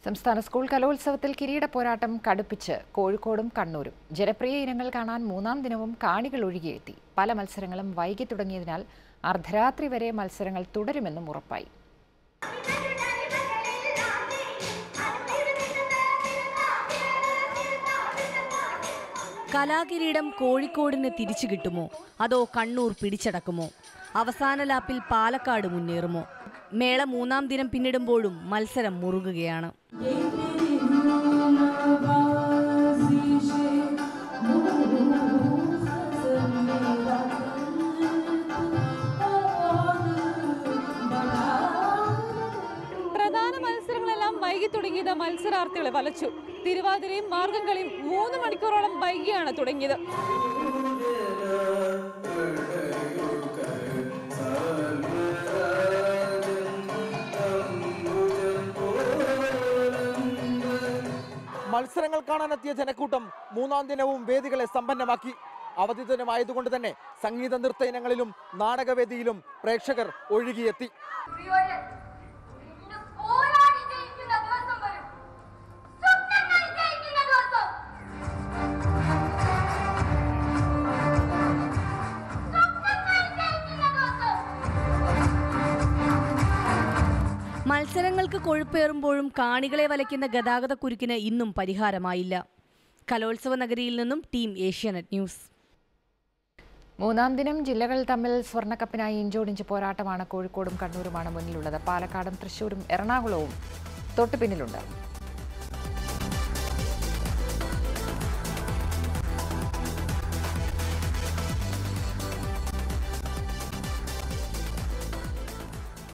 സംസ്ഥാന സ്കൂൾ കലോത്സവത്തിൽ കിരീട പോരാട്ടം കടുപ്പിച്ച് കോഴിക്കോടും കണ്ണൂരും ജനപ്രിയ ഇനങ്ങൾ കാണാൻ മൂന്നാം ദിനവും കാണികൾ ഒഴുകിയെത്തി പല മത്സരങ്ങളും വൈകി തുടങ്ങിയതിനാൽ അർദ്ധരാത്രി വരെ മത്സരങ്ങൾ തുടരുമെന്നും ഉറപ്പായി കലാകിരീടം കോഴിക്കോടിന് തിരിച്ചു കിട്ടുമോ അതോ കണ്ണൂർ പിടിച്ചടക്കുമോ അവസാന ലാപ്പിൽ പാലക്കാട് മുന്നേറുമോ മേള മൂന്നാം ദിനം പിന്നിടുമ്പോഴും മത്സരം മുറുകുകയാണ് പ്രധാന മത്സരങ്ങളെല്ലാം വൈകി തുടങ്ങിയത് മത്സരാർത്ഥികളെ വലച്ചു തിരുവാതിരയും മാർഗം കളിയും മൂന്ന് മണിക്കൂറോളം വൈകിയാണ് തുടങ്ങിയത് മത്സരങ്ങൾ കാണാനെത്തിയ ജനക്കൂട്ടം മൂന്നാം ദിനവും വേദികളെ സമ്പന്നമാക്കി അവധി ദിനമായതുകൊണ്ട് തന്നെ സംഗീത നൃത്ത ഇനങ്ങളിലും നാടകവേദിയിലും പ്രേക്ഷകർ ഒഴുകിയെത്തി പ്രിയോരെ, ഇന്ന് പോരാടി ജയിക്കുന്ന ദിവസം വരും സ്വപ്നങ്ങൾ ജയിക്കുന്ന ദിവസം സ്വപ്നങ്ങൾ ജയിക്കുന്ന ദിവസം മത്സരങ്ങൾക്ക് കൊഴുപ്പേറുമ്പോഴും കാണികളെ വലയ്ക്കുന്ന ഗതാഗതക്കുരുക്കിന് ഇന്നും പരിഹാരമായില്ല കലോത്സവ നഗരിയിൽ നിന്നും ടീം ഏഷ്യാനെറ്റ് ന്യൂസ് മൂന്നാം ദിനം ജില്ലകൾ തമ്മിൽ സ്വർണ്ണക്കപ്പിനായി ഇഞ്ചോടിഞ്ച് പോരാട്ടമാണ് കോഴിക്കോടും കണ്ണൂരുമാണ് മുന്നിലുള്ളത് പാലക്കാടും തൃശൂരും എറണാകുളവും തൊട്ടുപിന്നിലുണ്ട്